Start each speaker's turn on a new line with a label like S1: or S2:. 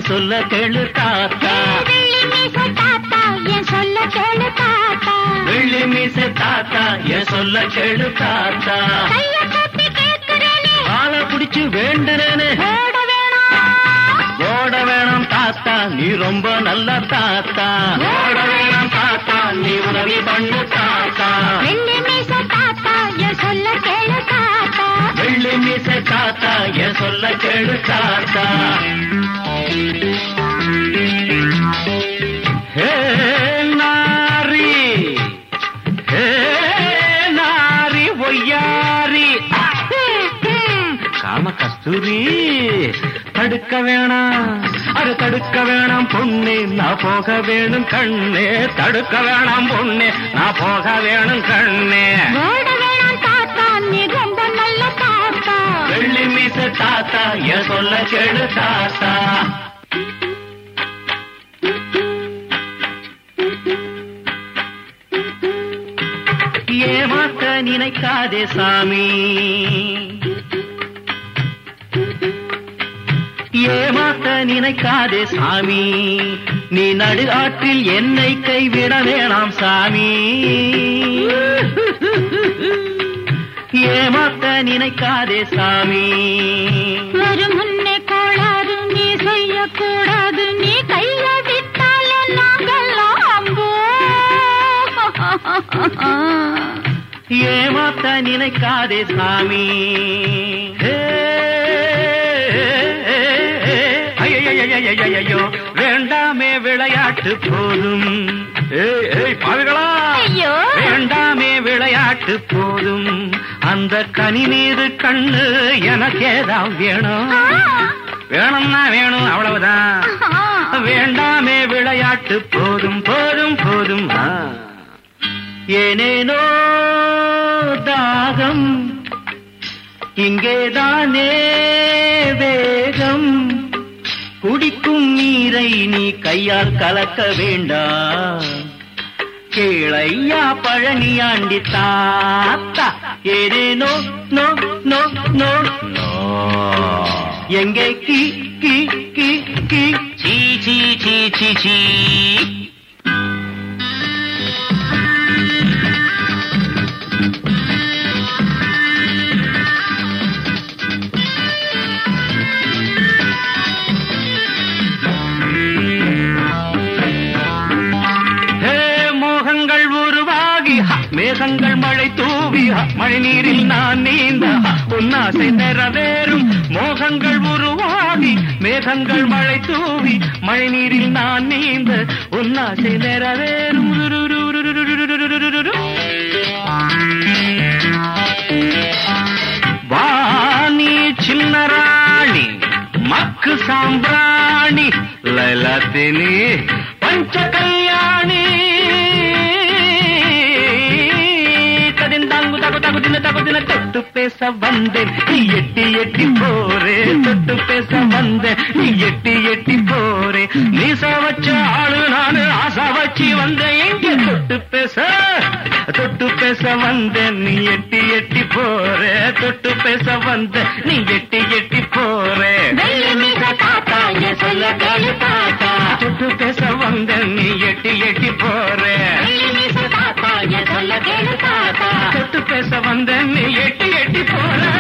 S1: என் சொல்ல கேளு தாத்தா
S2: வெள்ளி மீச தாத்தா என் சொல்ல கேளு தாத்தா
S1: வெள்ளி மீசை தாத்தா என் சொல்ல கேளு தாத்தா
S2: கைய கட்டி கேட்கிறேனே
S1: ஆளை பிடிச்சு வேண்டுனேனே
S2: ஓட வேணாம்
S1: ஓட வேணாம் தாத்தா நீ ரொம்ப நல்ல தாத்தா ஓட வேணாம் தாத்தா நீ உதவி பண்ணு தாத்தா
S2: வெள்ளி மீச தாத்தா என் சொல்ல கேளு தாத்தா
S1: வெள்ளி மீசை தாத்தா என் சொல்ல கேளு தாத்தா ஹே நாரி ஹே நாரி ஒய்யாரி காம கஸ்தூரி தடுக்க வேணாம் அது தடுக்க வேணாம் பொண்ணே நான் போக வேணும் கண்ணே தடுக்க வேணாம் பொண்ணே நான் போக வேணும் கண்ணே
S2: ஓட வேணாம் தாத்தா நீ ரொம்ப நல்ல தாத்தா
S1: வெள்ளி மீச தாத்தா என் சொல்ல கேளு தாத்தா ஏமாத்த நினைக்காதே சாமி ஏமாத்த நினைக்காதே சாமி நீ நடு ஆற்றில் என்னை கைவிட வேணாம் சாமி ஏமாத்த நினைக்காதே சாமி
S2: ஒரு முன்னே கோளாறு நீ செய்யக்கூடாது நீ கைய விட்டாலே நாங்கெல்லாம் அம்போ.
S1: ஏமாத்த நினைக்காதே சாமி ஐயோ வேண்டாமே விளையாட்டு போதும் ஏய், ஏய், பாவிகளா
S2: ஐயோ
S1: வேண்டாமே விளையாட்டு போதும் அந்த கனி மீது கண்ணு எனக்கேதான் வேணும்
S2: ஆ,
S1: வேணும்னா வேணும் அவ்வளவுதான்
S2: ஆ.
S1: வேண்டாமே விளையாட்டு போதும் போதும் போதும் ஆ. ஏனேனோ தாகம் இங்கேதானே வேகம் குடிக்கும் நீரை நீ கையால் கலக்க வேண்டாம் கேளையா பழனியாண்டி தாத்தா ஏனேனோ நோ நோ நோ நோ எங்கே கி கி கி கி சீ சீ சீ சீ சீ ஹே மோகங்கள் உருவாகி ஹ, மேகங்கள் மழை தூவி ஹ, மழை நீரில் நான் நீந்த ஹ, உன்னாசை நிறைவேறும் மோகங்கள் உருவாகி மேகங்கள் மழை தூவி மழை நீரில் நான் நீந்த உன்னாசை நிறைவேறும் ருருருருருருருருருருரு. வாணி சின்ன ராணி மக்கு சாம்பிராணி லலத்தினி பஞ்ச கல்யாணி கதிந்தாங்கு தகு தகு தின தகு தின தொட்டு பேச வந்தேன் நீ எட்டி எட்டி போரே தொட்டு பேச வந்தேன் நீ எட்டி எட்டி போரே நீச வச்ச ஆளு நானு ஆசா வச்சு வந்தேன் எங்க தொட்டு பேச தொட்டு பேச வந்தேன் நீ எட்டி எட்டி போரே தொட்டு பேச வந்தேன் நீ எட்டி எட்டி போரே
S2: வெள்ளி மீச தாத்தா என் சொல்ல கேளு தாத்தா
S1: தொட்டு பேச வந்தேன் நீ எட்டி எட்டி போரே
S2: வெள்ளி மீச தாத்தா என் சொல்ல கேளு தாத்தா
S1: தொட்டு பேச வந்தேன் நீ எட்டி எட்டி போற